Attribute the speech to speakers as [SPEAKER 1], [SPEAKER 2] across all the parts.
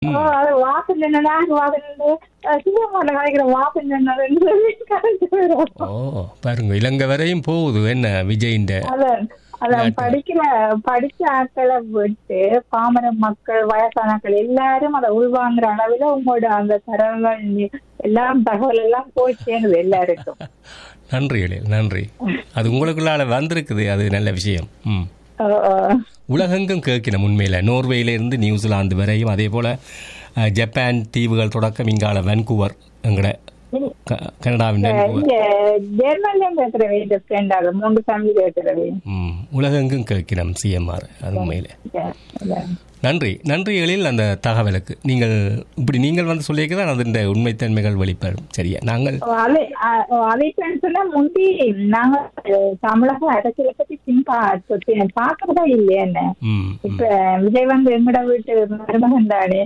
[SPEAKER 1] அது வாசல் என்ன நாங்க வாசல் சிவமான கலைக்கிற வாசல் என்ன கலைச்சு வரும்
[SPEAKER 2] ஓ பாருங்க இலங்கை வரையும் போகுது என்ன விஜயின்
[SPEAKER 1] அதான் அதான் படிக்கிற படிச்ச ஆட்களை விட்டு பாமர மக்கள் வயசானாக்கள் எல்லாரும் அதை உள்வாங்குற அளவுல உங்களோட அந்த தரவுகள் நி- எல்லாம் தகவல் எல்லாம் போய் சேருது எல்லாருக்கும்
[SPEAKER 2] நன்றி எழில் நன்றி அது உங்களுக்குள்ளால வந்திருக்குது அது நல்ல விஷயம் ம்
[SPEAKER 1] அஹ் அஹ்
[SPEAKER 2] உலகெங்கும் கேட்கணும் உண்மையில் நோர்வேயிலிருந்து நியூசிலாந்து வரையும் அதே போல் அஹ், ஜப்பான் தீவுகள் தொடக்கம் இங்கால வென்கூவர் எங்கட க- கனடாவின் வென்கூவர்
[SPEAKER 1] இங்க ஜெர்மன்லயும் பேசுறவே இந்த ஃப்ரெண்ட் ஆகும் மூன்று ஃபேமிலி பேசுறவே
[SPEAKER 2] ம் உலகெங்கும் கேட்கணும் சிஎம்ஆர் அது உண்மையில்
[SPEAKER 1] அதான்.
[SPEAKER 2] நன்றி நன்றி எழில் அந்த தகவலுக்கு நீங்கள் இப்படி நீங்கள் வந்து சொல்லியிருக்கிறால் அதன் உண்மைத்தன்மைகள் வெளிப்படும் சரியா நாங்கள்
[SPEAKER 1] ஓ, அதை அ- ஓ, அதை சொன்னா முந்தி நாங்க அஹ், தமிழக அரசியலை பத்தி சிம்பா பாக்குறதா இல்லையா என்ன
[SPEAKER 2] ம் ம்.
[SPEAKER 1] இப்ப விஜய் வந்து எங்கட வீட்டு மருமகன் தானே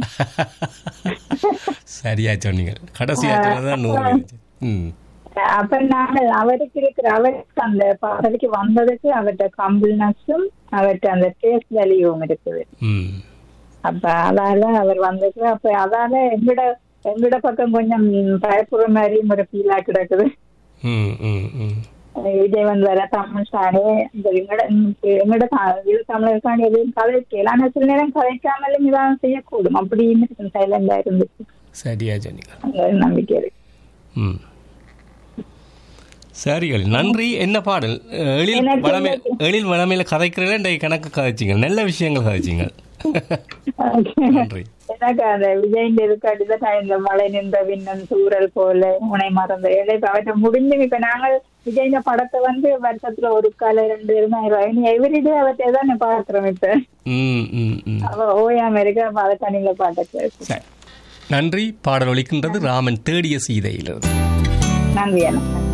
[SPEAKER 2] சரியா சொன்னீங்க கடைசியா சொன்னதான் நூறு இருந்துச்சு. ம்
[SPEAKER 1] அப்ப நாங்கள் அவருக்கு இருக்கிற அவருக்கு அந்த பதவிக்கு வந்ததுக்கு அவர்கிட்ட கம்பிள்னஸும் அவர்கிட்ட அந்த டேஸ்ட் வேல்யூவும் இருக்குது
[SPEAKER 2] ம்
[SPEAKER 1] அப்ப அதால அவர் வந்தது அப்ப அதால எங்கட எங்கட பக்கம் கொஞ்சம் பயப்படுற மாதிரியும் ஒரு ஃபீலா கிடக்குது
[SPEAKER 2] ம் ம் ம்
[SPEAKER 1] விஜய் வந்து வர தமிழ் சாணி இந்த எங்கட எங்கட த- இது தமிழருக்காண்டி எதுவும் கதைக்கல ஆனா சில நேரம் கதைக்காமலும் இதான் செய்யக்கூடும் அப்படின்னு சைலண்டா இருந்துச்சு
[SPEAKER 2] சரியா சொன்னீங்க
[SPEAKER 1] அந்த ஒரு நம்பிக்கை இருக்கு
[SPEAKER 2] ம் சரிகள் நன்றி என்ன பாடல் எழில்
[SPEAKER 1] எனக்கு
[SPEAKER 2] வளமை எழில் வளமையில கதைக்கிறீங்களா இன்றைக்கு கணக்கு கதைச்சிங்க நல்ல விஷயங்கள் கதைச்சிங்க நன்றி
[SPEAKER 1] எனக்கு அந்த விஜயின் இருக்காட்டிதான் இந்த மழை நின்ற விண்ணன் சூழல் போல உனை மறந்த இலை அவற்றை முடிஞ்சு இப்ப நாங்கள் விஜயின் படத்தை வந்து வருஷத்துல ஒரு கால ரெண்டு இருந்தாயிரம் எவ்ரிடே அவற்றை தான் பாக்குறோம் இப்ப
[SPEAKER 2] ம் ம் ம்
[SPEAKER 1] அவ ஓயாம இருக்க அப்ப அதை தண்ணியில பாட்ட கேட்கும்
[SPEAKER 2] சரி நன்றி பாடல் ஒலிக்கின்றது ராமன் தேடிய சீதையிலிருந்து
[SPEAKER 1] நன்றி அண்ணா